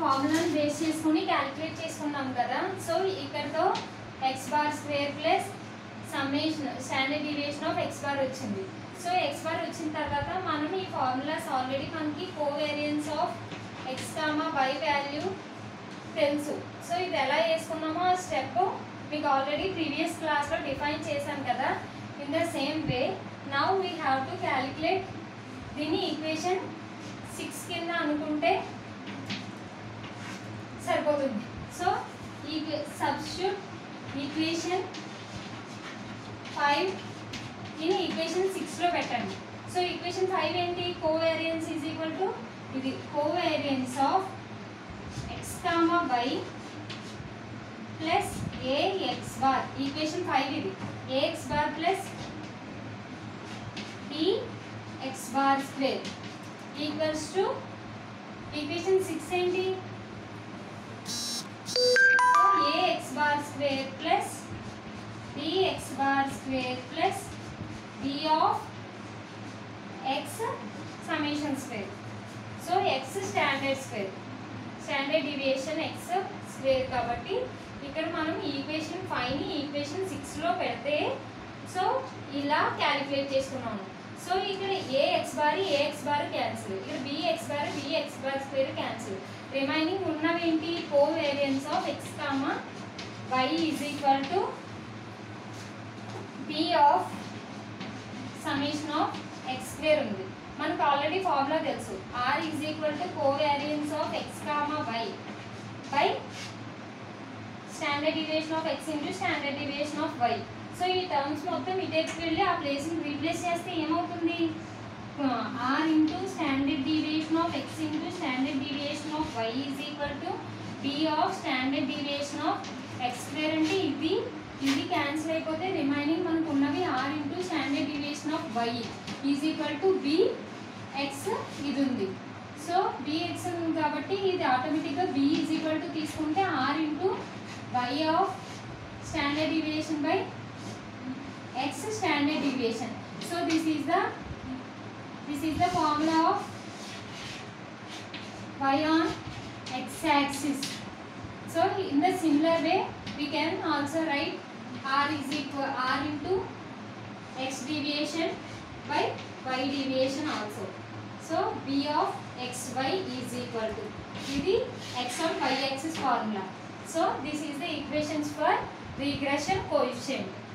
ఫార్ములాని base చేసుకుని calculate చేసుకున్నాం కదా సో ఇక్కడతో X bar square plus summation standard deviation of X bar వచ్చింది సో ఎక్స్ బార్ వచ్చిన తర్వాత మనం ఈ ఫార్ములాస్ ఆల్రెడీ మనకి covariance of X comma Y value తెలుసు సో ఇది ఎలా వేసుకున్నామో ఆ స్టెప్ మీకు ఆల్రెడీ ప్రీవియస్ క్లాస్లో డిఫైన్ చేశాం కదా in the same way now we have to calculate దీని ఈక్వేషన్ సిక్స్ కింద అనుకుంటే సరిపోతుంది సో ఈ substitute equation five in equation సిక్స్లో పెట్టండి సో ఈక్వేషన్ ఫైవ్ ఏంటి కోవేరియన్స్ ఈజ్ ఈక్వల్ టు ఇది covariance of X comma Y plus AX bar equation five ఇది AX bar plus B X bar square equals to equation six ఏంటి AX bar square plus bx bar square plus b of x summation square. So x standard square. Standard deviation X square కాబట్టి ఇక్కడ మనం equation ఫైవ్ని equation సిక్స్లో పెడితే so ఇలా calculate చేసుకున్నాము so ఇక్కడ A X bar A X bar cancel ఇక్కడ B X bar B X bar square cancel remaining ఉన్నవేంటి covariance of X comma Y is equal to P of summation of X square ఉంది మనకు already formula తెలుసు R is equal to covariance of X comma Y by standard deviation of X into standard deviation of Y so ఈ terms మొత్తం ఇటేకి వెళ్ళి ఆ ప్లేస్ని replace చేస్తే ఏమవుతుంది R into standard deviation of X into standard deviation of Y is equal to B of standard deviation of X square అంటే ఇది ఇది క్యాన్సిల్ అయిపోతే రిమైనింగ్ మనకు ఉన్నవి R into standard deviation of Y is equal to B X ఇది ఉంది so B X ఉంది కాబట్టి ఇది ఆటోమేటిక్గా బి ఈజ్ ఈక్వల్ టు తీసుకుంటే R into Y of standard deviation by X standard deviation so this is the this is the formula of y on x axis so in the similar way we can also write r is equal r into x deviation by y deviation also so b of xy is equal to ఇది x on y axis formula so this is the equations for regression coefficient